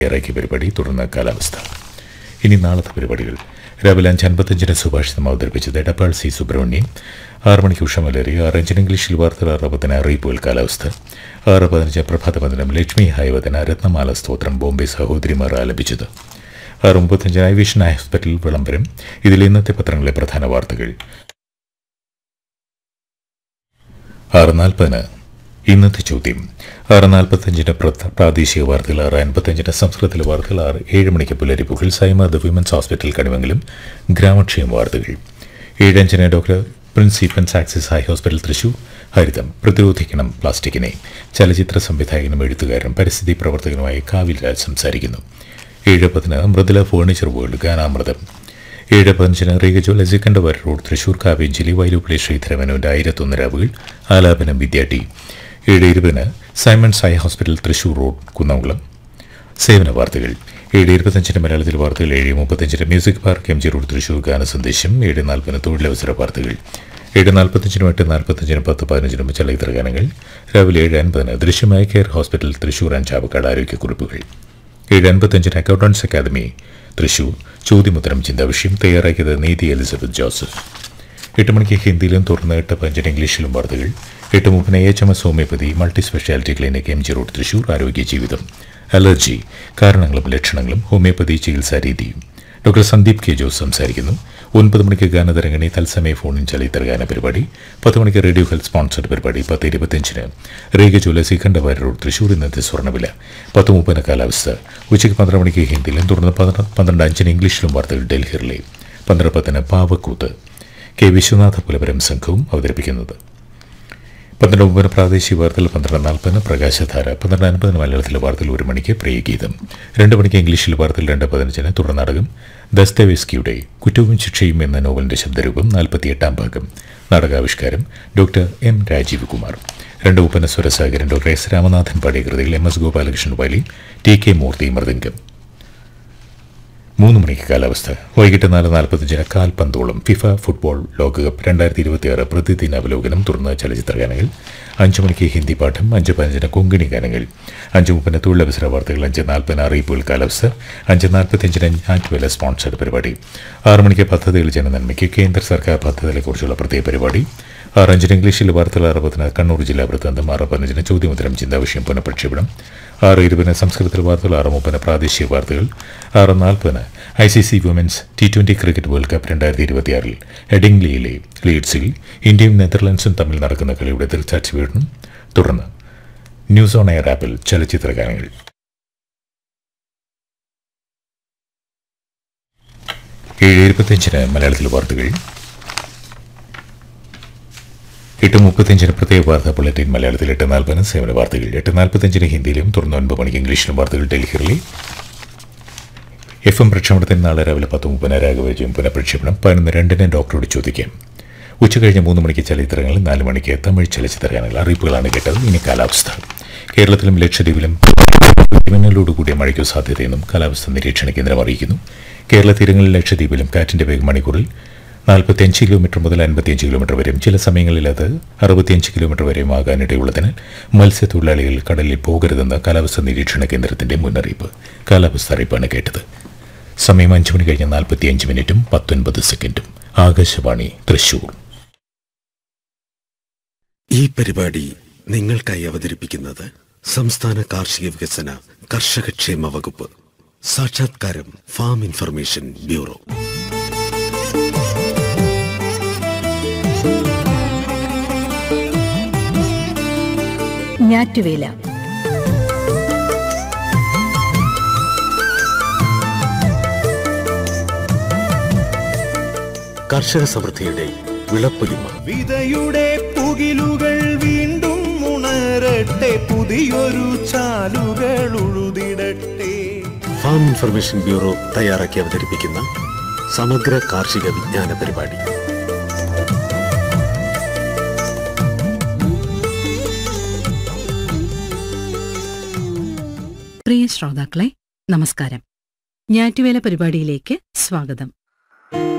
ഇറക്കിയ പരിപാടി തുടർന്ന് കാലാവസ്ഥ ഇനി നാളത്തെ പരിപാടികൾ രാവിലെ അഞ്ച് അൻപത്തഞ്ചിന് സുഭാഷിതം അവതരിപ്പിച്ചത് എടപ്പാൾ സി സുബ്രഹ്മണ്യം ആറ് മണിക്ക് ഉഷമലരി ആറ് അഞ്ചിന് ഇംഗ്ലീഷിൽ വാർത്തകൾ ആറ് പത്തിന് അറിയിപ്പുകൾ കാലാവസ്ഥ ആറ് പതിനഞ്ച് പ്രഭാതപതിനം ലക്ഷ്മി ഹൈവതന രത്നമാല സ്തോത്രം ബോംബെ സഹോദരിമാർ ആലപിച്ചത് ആറ് മുപ്പത്തഞ്ചിന് ഐവിഷൻ ഹോസ്പിറ്റൽ വിളംബരം ഇതിൽ ഇന്നത്തെ പത്രങ്ങളിലെ പ്രധാന വാർത്തകൾ ആറ് നാൽപ്പതിന് ഇന്നത്തെ ചോദ്യം ആറ് നാൽപ്പത്തഞ്ചിന് പ്ര- പ്രാദേശിക വാർത്തകൾ ആറ് അൻപത്തഞ്ചിന് സംസ്കൃതത്തിലെ വാർത്തകൾ ആറ് ഏഴ് മണിക്ക് പുലരിപ്പുകൾ സൈമ ദ വിമൻസ് ഹോസ്പിറ്റൽ കണിവെങ്കിലും ഗ്രാമക്ഷേമ വാർത്തകൾ ഏഴ് അഞ്ചിന് ഡോക്ടർ പ്രിൻസിപ്പൻ സാക്സിസ് ഹൈ ഹോസ്പിറ്റൽ തൃശൂർ ഹരിതം പ്രതിരോധിക്കണം പ്ലാസ്റ്റിക്കിനെ ചലച്ചിത്ര സംവിധായകനും എഴുത്തുകാരനും പരിസ്ഥിതി പ്രവർത്തകനുമായ കാവിൽ രാജ് സംസാരിക്കുന്നു ഏഴ് പതിന് മൃദുല ഫേർണിച്ചർ വേൾഡ് ഗാനാമൃതം ഏഴ് പതിനഞ്ചിന് റീഗജോ ലസിക്കണ്ടവർ റോഡ് തൃശൂർ കാവേഞ്ചേരി വൈലൂപ്പിളി ശ്രീധരമനുവിന്റെ ആയിരത്തൊന്ന് രാവുകൾ ആലാപനം വിദ്യാട്ടി ഏഴ് ഇരുപതിന് Simon Sai hospital Thrissur road Kunnamkulam സേവന വാർത്തകൾ ഏഴ് ഇരുപത്തഞ്ചിന് മലയാളത്തിൽ വാർത്തകൾ ഏഴ് മുപ്പത്തഞ്ചിന് music park M G road Thrissur ഗാന സന്ദേശം ഏഴ് നാൽപ്പതിന് തൊഴിലവസര വാർത്തകൾ ഏഴ് നാൽപ്പത്തഞ്ചിനും എട്ട് നാൽപ്പത്തഞ്ചിനും പത്ത് പതിനഞ്ചിനും ചലച്ചിത്ര ഗാനങ്ങൾ രാവിലെ ഏഴ് അൻപതിന് ദൃശ്യമായ കെയർ ഹോസ്പിറ്റൽ തൃശൂർ അഞ്ചാവക്കാട് ആരോഗ്യക്കുറിപ്പുകൾ ഏഴ് അൻപത്തഞ്ചിന് അക്കൗണ്ടൻസ് അക്കാദമി തൃശൂർ ചോദ്യമുത്തരം ചിന്താവിഷയം തയ്യാറാക്കിയത് നീതി എലിസബത്ത് ജോസഫ് എട്ട് മണിക്ക് ഹിന്ദിയിലും തുറന്ന് എട്ട് പഞ്ചിന് ഇംഗ്ലീഷിലും വാർത്തകൾ എട്ട് മുപ്പതിന് H M S homoeopathy multi speciality clinic M G road Thrissur ആരോഗ്യ ജീവിതം അലർജി കാരണങ്ങളും ലക്ഷണങ്ങളും ഹോമിയോപ്പതി ചികിത്സാ രീതിയും ഡോക്ടർ സന്ദീപ് കെ ജോസ് സംസാരിക്കുന്നു ഒൻപത് മണിക്ക് ഗാനതരംഗണി തത്സമയ ഫോണിൻ ചലിത്തർ ഗാന പരിപാടി പത്ത് മണിക്ക് റേഡിയോ ഹെൽത്ത് സ്പോൺസർഡ് പരിപാടി പത്ത് ഇരുപത്തിയഞ്ചിന് റേഗ ജ്വല്ലസി കണ്ടവാര റോഡ് തൃശൂർ ഇന്നത്തെ സ്വർണ്ണവില പത്ത് മുപ്പതിന് കാലാവസ്ഥ ഉച്ചയ്ക്ക് പന്ത്രണ്ട് മണിക്ക് ഹിന്ദിയിലും തുടർന്ന് പന്ത്രണ്ട് പന്ത്രണ്ട് അഞ്ചിന് ഇംഗ്ലീഷിലും വാർത്തകൾ ഡൽഹിയിലെ പന്ത്രണ്ട് പത്തിന് പാവക്കൂത്ത് കെ വിശ്വനാഥ പുലപരം സംഘവും അവതരിപ്പിക്കുന്നത് പന്ത്രണ്ട് മുപ്പതിന് പ്രാദേശിക വാർത്തകൾ പന്ത്രണ്ട് നാൽപ്പതിന് പ്രകാശധാര പന്ത്രണ്ട് അൻപതിന് മലയാളത്തിലെ വാർത്തകൾ ഒരു മണിക്ക് പ്രിയഗീതം രണ്ട് മണിക്ക് ഇംഗ്ലീഷിൽ വാർത്തകൾ രണ്ട് പതിനഞ്ചിന് തുടർ നാടകം ദസ്തവേസ്കിയുടെ കുറ്റവും ശിക്ഷയും എന്ന നോവലിന്റെ ശബ്ദരൂപം നാൽപ്പത്തിയെട്ടാം ഭാഗം നാടകാവിഷ്കാരം ഡോക്ടർ എം രാജീവ് കുമാർ രണ്ട് ഉപന സ്വരസാഗരൻ ഡോക്ടർ എസ് രാമനാഥൻ പാടിയ കൃതികൾ എം എസ് ഗോപാലകൃഷ്ണൻ വാലി ടി കെ മൂർത്തി മൃദംഗം മൂന്ന് മണിക്ക് കാലാവസ്ഥ വൈകിട്ട് നാല് നാൽപ്പത്തഞ്ചിന് കാൽപന്തോളം ഫിഫ ഫുട്ബോൾ ലോകകപ്പ് രണ്ടായിരത്തി ഇരുപത്തിയാറ് പ്രതിദിന അവലോകനം തുടർന്ന് ചലച്ചിത്ര ഗാനങ്ങൾ അഞ്ച് മണിക്ക് ഹിന്ദി പാഠം അഞ്ച് പതിനഞ്ചിന് കൊങ്കിണി ഗാനങ്ങൾ അഞ്ച് മുപ്പതിന് തൊഴിലവസര വാർത്തകൾ അഞ്ച് നാൽപ്പതിന് അറിയിപ്പുകൾ കാലാവസ്ഥ അഞ്ച് നാൽപ്പത്തഞ്ചിന് ഞാറ്റുവേല സ്പോൺസർഡ് പരിപാടി ആറ് മണിക്ക് പദ്ധതികൾ ജനനന്മയ്ക്ക് കേന്ദ്ര സർക്കാർ പദ്ധതികളെക്കുറിച്ചുള്ള പ്രത്യേക പരിപാടി ആറ് അഞ്ചിന് ഇംഗ്ലീഷിൽ വാർത്തകൾ അറുപതിന് കണ്ണൂർ ജില്ലാ വൃത്താന്തം ആറ് പതിനഞ്ചിന് ചോദ്യോത്തരം ചിന്താവിഷയം പുനഃപ്രക്ഷേപണം ആറ് ഇരുപതിന് സംസ്കൃതത്തിൽ വാർത്തകൾ ആറ് മുപ്പതിന് പ്രാദേശിക വാർത്തകൾ ആറ് നാൽപ്പതിന് I C C women's T twenty cricket world cup രണ്ടായിരത്തി ഇരുപത്തിയാറിൽ എഡിംഗ്ലിയിലെ ലീഡ്സിൽ ഇന്ത്യയും നെതർലൻഡ്സും തമ്മിൽ നടക്കുന്ന കളിയുടെ ദൃക്സാക്ഷി വീടണം തുടർന്ന് ന്യൂസ് ഓൺ എയർ ആപ്പിൽ ചലച്ചിത്ര ഗാനങ്ങൾ ഏഴ് ഇരുപത്തിയഞ്ചിന് മലയാളത്തിൽ വാർത്തകൾ എട്ട് മുപ്പത്തിയഞ്ചിന് പ്രത്യേക വാർത്താ ബുള്ളറ്റിൻ മലയാളത്തിൽ എട്ട് നാൽപ്പതിന് സേവന വാർത്തകൾ എട്ട് നാൽപ്പത്തിയഞ്ചിന് ഹിന്ദിയിലും തുടർന്ന് ഒൻപത് മണിക്ക് ഇംഗ്ലീഷിലും വാർത്തകൾ ഡൽഹിയിലെ എഫ് എം പ്രക്ഷേപണത്തിന് നാളെ രാവിലെ പത്ത് മുപ്പതിന് രാഘവജയം പുനഃപ്രക്ഷേപണം പതിനൊന്ന് രണ്ടിന് ഡോക്ടറോട് ചോദിക്കാം ഉച്ചകഴിഞ്ഞ് മൂന്ന് മണിക്ക് ചലച്ചിത്രങ്ങളിൽ നാല് മണിക്ക് തമിഴ് ചലച്ചിത്ര ഗാനങ്ങൾ അറിയിപ്പുകളാണ് കേട്ടത് ഇനി കാലാവസ്ഥ കേരളത്തിലും ലക്ഷദ്വീപിലും മിന്നലോടുകൂടിയ മഴയ്ക്കു സാധ്യതയെന്നും കാലാവസ്ഥാ നിരീക്ഷണ കേന്ദ്രം അറിയിക്കുന്നു കേരള തീരങ്ങളിൽ ലക്ഷദ്വീപിലും കാറ്റിന്റെ വേഗം മണിക്കൂറിൽ നാൽപ്പത്തിയഞ്ച് കിലോമീറ്റർ മുതൽ അൻപത്തിയഞ്ച് കിലോമീറ്റർ വരെയും ചില സമയങ്ങളിൽ അത് അറുപത്തിയഞ്ച് കിലോമീറ്റർ വരെയും ആകാനിടയുള്ളതിനാൽ മത്സ്യത്തൊഴിലാളികൾ കടലിൽ പോകരുതെന്ന് കാലാവസ്ഥാ നിരീക്ഷണ കേന്ദ്രത്തിന്റെ മുന്നറിയിപ്പ് കാലാവസ്ഥ അറിയിപ്പാണ് കേട്ടത് സമയം അഞ്ച് മണി കഴിഞ്ഞ് നാൽപ്പത്തിയഞ്ച് മിനിറ്റും പത്തൊൻപത് സെക്കൻഡും ആകാശവാണി തൃശൂർ ഈ പരിപാടി നിങ്ങൾക്കായി അവതരിപ്പിക്കുന്നത് സംസ്ഥാന കാർഷിക വികസന കർഷകക്ഷേമ വകുപ്പ് സാക്ഷാത്കാരം ഫാം ഇൻഫർമേഷൻ ബ്യൂറോ ഞാറ്റുവേല കർഷക സമൃദ്ധിയുടെ വിളപ്പൊലിമ വിതയുടെ പുകിലുകൾ വീണ്ടും ഉണരട്ടെ പുതിയൊരു ചാലുകൾ ഉഴുതിടട്ടെ ഫാം ഇൻഫർമേഷൻ ബ്യൂറോ തയ്യാറാക്കി അവതരിപ്പിക്കുന്ന സമഗ്ര കാർഷിക വിജ്ഞാന പരിപാടി പ്രിയ ശ്രോതാക്കളെ നമസ്കാരം ഞാറ്റുവേല പരിപാടിയിലേക്ക് സ്വാഗതം